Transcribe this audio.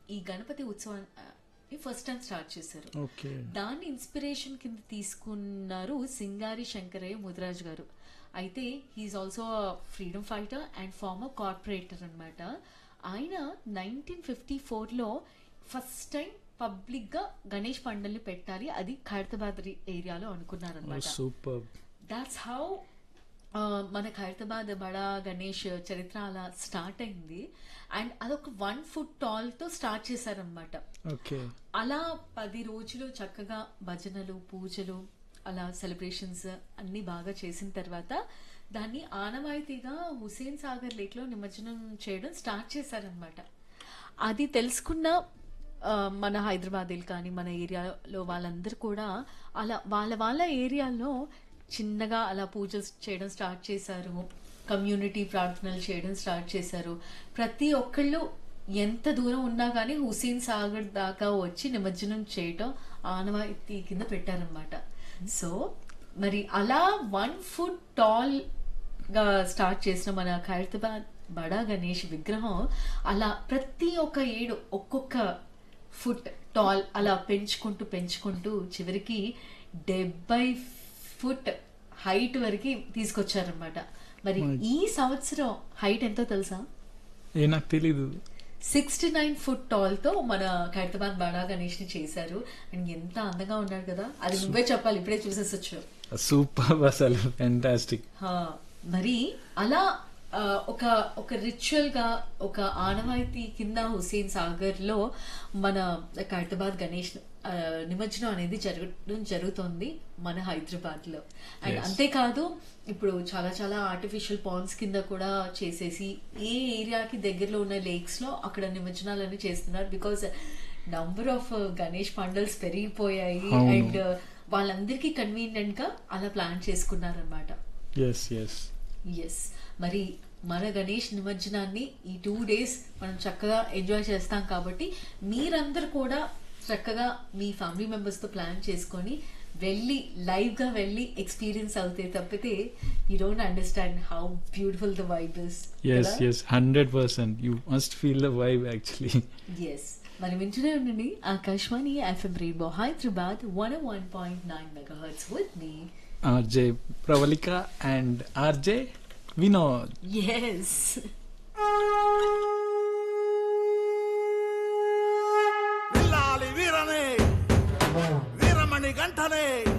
ఈ గణపతి ఉత్సవాన్ని first time start చేశారు ఓకే దాన్ని ఇన్స్పిరేషన్ కింద తీసుకున్నారు సింగారి శంకరయ్య ముదిరాజ్ గారు అయితే he is also freedom fighter and former corporator అన్నమాట ఆయన నైన్టీన్ ఫిఫ్టీ ఫోర్లో ఫస్ట్ టైం పబ్లిక్ గా గణేష్ పండల్ని పెట్టాలి అది ఖైరతాబాద్ ఏరియాలో అనుకున్నారనమాట సూపర్ దాట్స్ హౌ మన ఖైరతాబాద్ బడా గణేష్ చరిత్ర అలా స్టార్ట్ అయింది అండ్ అదొక వన్ ఫుట్ టాల్ తో స్టార్ట్ చేశారనమాట ఓకే అలా పది రోజులు చక్కగా భజనలు పూజలు అలా సెలబ్రేషన్స్ అన్ని బాగా చేసిన తర్వాత దాన్ని ఆనవాయితీగా హుసేన్ సాగర్ లేక్ లో నిమజ్జనం చేయడం స్టార్ట్ చేశారనమాట అది తెలుసుకున్న ఆ, మన హైదరాబాదీలు కానీ మన ఏరియాలో వాళ్ళందరూ కూడా అలా వాళ్ళ వాళ్ళ ఏరియాలో చిన్నగా అలా పూజలు చేయడం స్టార్ట్ చేశారు కమ్యూనిటీ ప్రార్థనలు చేయడం స్టార్ట్ చేశారు ప్రతి ఒక్కళ్ళు ఎంత దూరం ఉన్నా కానీ హుసేన్ సాగర్ దాకా వచ్చి నిమజ్జనం చేయటం ఆనవాయితీ కింద పెట్టారనమాట సో మరి అలా వన్ ఫుట్ టాల్ గా స్టార్ట్ చేసిన మన ఖైరతాబాద్ బడా గణేష్ విగ్రహం అలా ప్రతి ఒక్క ఏడు ఒక్కొక్క ఫుట్ టాల్ అలా పెంచుకుంటూ పెంచుకుంటూ చివరికి డెబ్బై ఫుట్ హైట్ వరకు తీసుకొచ్చారనమాట మరి ఈ సంవత్సరం హైట్ ఎంతో తెలుసా ఏ నాకు తెలీదు సిక్స్టీ నైన్ ఫుట్ టాల్ తో మన ఖైరతాబాద్ బడా గణేష్ ని చేశారు అండ్ ఎంత అందంగా ఉన్నాడు కదా అది నువ్వే చెప్పాలి ఇప్పుడే చూసేసొచ్చు సూపర్ అసలు ఫెంటాస్టిక్ హా, మరి అలా ఆ, ఒక ఒక రిచువల్ గా ఒక ఆనవాయితీ కింద హుసేన్ సాగర్ లో మన ఖైరతాబాద్ గణేష్ ఆ, నిమజ్జనం అనేది జరగడం జరుగుతోంది మన హైదరాబాద్ లో అండ్ అంతేకాదు ఇప్పుడు చాలా చాలా ఆర్టిఫిషియల్ పాండ్స్ కింద కూడా చేసేసి ఏ ఏరియాకి దగ్గరలో ఉన్న లేక్స్ లో అక్కడ నిమజ్జనాలన్నీ చేస్తున్నారు because number of Ganesh pandals పెరిగిపోయాయి అవును. అండ్ వాళ్ళందరికీ కన్వీనియంట్ గా అలా ప్లాన్ చేసుకున్నారనమాట ఎస్ ఎస్ ఎస్ మరి మన గణేష్ నిమజ్జనాన్ని ఈ టూ డేస్ మనం చక్కగా ఎంజాయ్ చేస్తాం కాబట్టి మీరందరూ కూడా చక్కగా మీ ఫ్యామిలీ మెంబర్స్ తో ప్లాన్ చేసుకొని వెళ్ళి లైవ్ గా వెళ్ళి ఎక్స్పీరియన్స్ అవుతే తప్పితే you don't understand how beautiful the vibe is yes yes hundred percent you must feel the vibe actually yes మరి వింటూనే ఉండండి Akashvani FM rainbow Hyderabad one one point nine megahertz with మీ RJ Pravallika and RJ Vinod ఎస్ విల్లాలి వీరనే వీరమణి గంటనే